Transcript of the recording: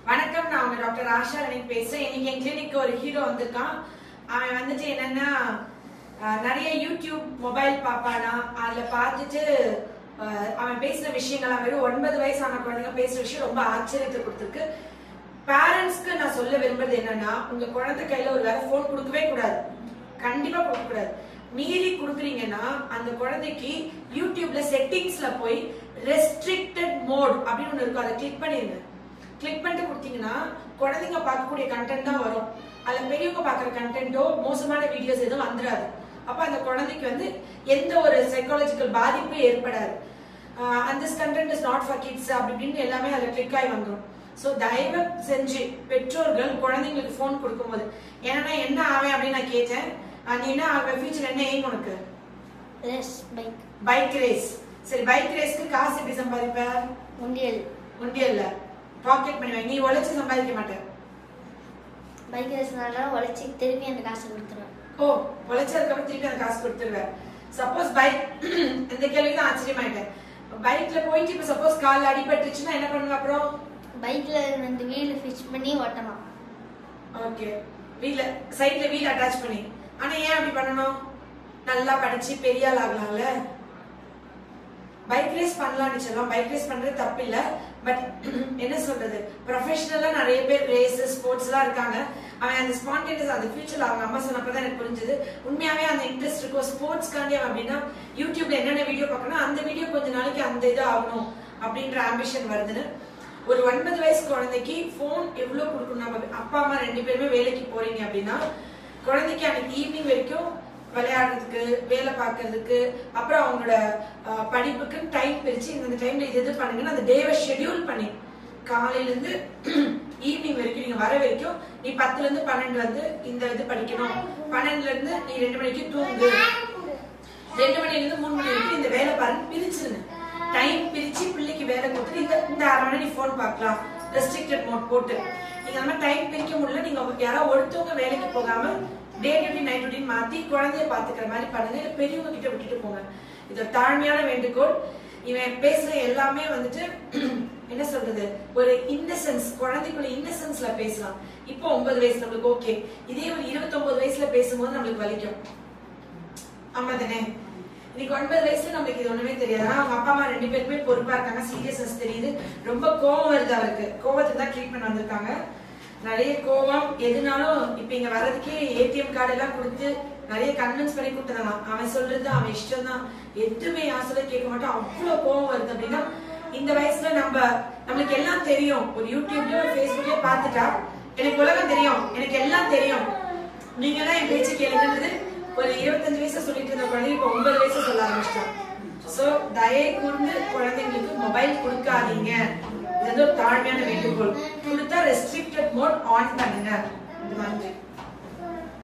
வணக்கம் நான் உங்க டாக்டர் ஆஷா ரணிக் பேசுறேன் இன்னைக்கு என் கிளினிக்கு ஒரு ஹீரோ வந்திருக்கான் அவன் வந்துட்டு என்னன்னா அஹ், நிறைய யூடியூப் மொபைல் பாப்பானா அதுல பார்த்துட்டு அஹ், அவன் பேசின விஷயங்கள் வெறும் ஒன்பது வயசான குழந்தைங்க பேசுற விஷயம் ரொம்ப ஆச்சரியத்தை கொடுத்துருக்கு பேரண்ட்ஸ்க்கு நான் சொல்ல விரும்புறது என்னன்னா உங்க குழந்தை கையில ஒரு வேற போன் கொடுக்கவே கூடாது கண்டிப்பா கொடுக்க கூடாது மீறி கொடுக்குறீங்கன்னா அந்த குழந்தைக்கு யூடியூப்ல செட்டிங்ஸ்ல போய் ரெஸ்ட்ரிக்டட் மோட் அப்படின்னு ஒண்ணு இருக்கும் அதை கிளிக் பண்ணிருங்க கிளிக் பண்ணிட்டு கொடுத்தீங்கன்னா குழந்தைங்க பார்க்கக்கூடிய கண்டென்ட் தான் வரும் அதுல பெரியவங்க பார்க்குற கண்டென்ட்டோ மோசமான வீடியோஸ் எதுவும் வந்துடாது அப்ப அந்த குழந்தைக்கு வந்து எந்த ஒரு சைக்காலஜிக்கல் பாதிப்பும் ஏற்படாது அந்த content is not for kids அப்படி இப்படின்னு எல்லாமே அதில் கிளிக் ஆகி வந்துடும் ஸோ தயவு செஞ்சு பெற்றோர்கள் குழந்தைங்களுக்கு ஃபோன் கொடுக்கும்போது ஏன்னா என்ன ஆவேன் அப்படின்னு நான் கேட்டேன் ஆஹ் நீ என்ன ஆக ஃபியூச்சர் என்ன எய்ம் உனக்கு ரேஸ் பைக் பைக் ரேஸ் சரி பைக் ரேஸ்க்கு காசு எப்படி சம்பாதிப்ப உண்டியல் உண்டியல்ல பாக்கெட் பண்ணி வை. நீ உழைச்சு சம்பாதிக்க மாட்டேன் பைக் ரேஸ்னால உழைச்சி திருப்பி அந்த காசு கொடுத்துருவேன் ஓ உழைச்சதுக்கப்புறம் திருப்பி அந்த காசு கொடுத்துருவேன் சப்போஸ் பைக் இந்த கேள்விக்கு தான் ஆச்சரியமாயிட்டேன் பைக்ல போயிட்டு இப்ப சப்போஸ் கால் அடிபட்டுச்சுன்னா என்ன பண்ணுவ அப்புறம் பைக்ல ரெண்டு வீல் ஃபிக்ஸ் பண்ணி ஓட்டலாம் ஓகே வீல சைட்ல வீல் அட்டாச் பண்ணி ஆனா ஏன் அப்படி பண்ணணும் நல்லா படிச்சு பெரிய ஆள் ஆகலாம்ல பைக் ரேஸ் பண்ணலாம்னு சொல்லலாம் பைக் ரேஸ் பண்றது தப்பு இல்ல பட் என்ன சொல்றது ப்ரொஃபஷனலா நிறைய பேர் ரேஸ் ஸ்போர்ட்ஸ் எல்லாம் இருக்காங்க அவன் அந்த ஸ்பான்டேனியஸ் அந்த ஃபியூச்சர்ல அவங்க அம்மா சொன்னப்பதான் எனக்கு புரிஞ்சது உண்மையாவே அந்த இன்ட்ரெஸ்ட் இருக்கும் ஸ்போர்ட்ஸ்க்காண்டி அவன் அப்படின்னா யூடியூப்ல என்னென்ன வீடியோ பார்க்கணும் அந்த வீடியோ கொஞ்ச நாளைக்கு அந்த இது ஆகணும் அப்படின்ற ஆம்பிஷன் வருதுன்னு ஒரு ஒன்பது வயசு குழந்தைக்கு போன் எவ்வளவு கொடுக்கணும் நம்ம அப்பா அம்மா ரெண்டு பேருமே வேலைக்கு போறீங்க அப்படின்னா குழந்தைக்கு அன்னைக்கு ஈவினிங் வரைக்கும் விளையாடுறதுக்கு வேலை பார்க்கறதுக்கு அப்புறம் அவங்களோட அஹ், படிப்புக்கு டைம் பிரிச்சு இந்த டைம்ல இது இது பண்ணுங்கன்னு அந்த டேவை ஷெட்யூல் பண்ணி காலையில இருந்து ஈவினிங் வரைக்கும் நீங்க வர வரைக்கும் நீ பத்துல இருந்து பன்னெண்டு வந்து இந்த இது படிக்கணும் பன்னெண்டுல இருந்து நீ ரெண்டு மணிக்கு தூங்கு ரெண்டு மணில இருந்து மூணு மணி வரைக்கும் இந்த வேலை பாருங்க பிரிச்சிருங்க டைம் பிரிச்சு பிள்ளைக்கு வேலை கொடுத்துட்டு இந்த இந்த அரை மணி நீ போன் பார்க்கலாம் ரெஸ்ட்ரிக்டட் மோட் போட்டு நீங்க அந்த மாதிரி டைம் பிரிக்க முடியல நீங்க யாராவது ஒருத்தவங்க வேலைக்கு போகாம டே டியூட்டி நைட் டியூட்டி மாத்தி குழந்தைய பாத்துக்கிற மாதிரி பண்ணுங்க இல்ல பெரியவங்க கிட்ட விட்டுட்டு போங்க இது ஒரு தாழ்மையான வேண்டுகோள் இவன் பேசுற எல்லாமே வந்துட்டு என்ன சொல்றது ஒரு இன்னசென்ஸ் குழந்தைக்குள்ள இன்னசென்ஸ்ல பேசலாம் இப்போ ஒன்பது வயசு நம்மளுக்கு ஓகே இதே ஒரு இருபத்தொன்பது வயசுல பேசும்போது நம்மளுக்கு வலிக்கும் ஆமா தானே இன்னைக்கு ஒன்பது வயசுல நம்மளுக்கு இது ஒண்ணுமே தெரியாது ஆனா அவங்க அப்பா அம்மா ரெண்டு பேருமே பொறுப்பா இருக்காங்க சீரியஸ்னஸ் தெரியுது ரொம்ப கோவம் வருது அவருக்கு கோவத்துக்கு தான் ட்ரீட்மெண்ட் வந்திருக்காங்க நிறைய கோவம் எதுனாலும் இப்ப இங்க வர்றதுக்கே ஏடிஎம் கார்டு எல்லாம் கொடுத்து நிறைய கன்வின்ஸ் பண்ணி கொடுத்துறாங்க அவன் சொல்றது அவன் இஷ்டம் தான் எதுவுமே யார் சொல்ல கேட்க மாட்டான் அவ்வளவு கோவம் வருது அப்படின்னா இந்த வயசுல நம்ம நம்மளுக்கு எல்லாம் தெரியும் ஒரு யூடியூப்லயோ ஒரு ஃபேஸ்புக்லயோ பார்த்துட்டா எனக்கு உலகம் தெரியும் எனக்கு எல்லாம் தெரியும் நீங்க எல்லாம் என் பேச்சு கேளுங்கிறது ஒரு இருபத்தஞ்சு வயசு சொல்லிட்டு இருந்த குழந்தை இப்ப ஒன்பது வயசு சொல்ல ஆரம்பிச்சிட்டான் சோ தயை கூர்ந்து குழந்தைங்களுக்கு மொபைல் கொடுக்காதீங்க இது வந்து ஒரு தாழ்மையான வேண்டுகோள் கொடுத்தா ரெஸ்ட்ரிக்டட் மோட் ஆன் பண்ணுங்க இது மாதிரி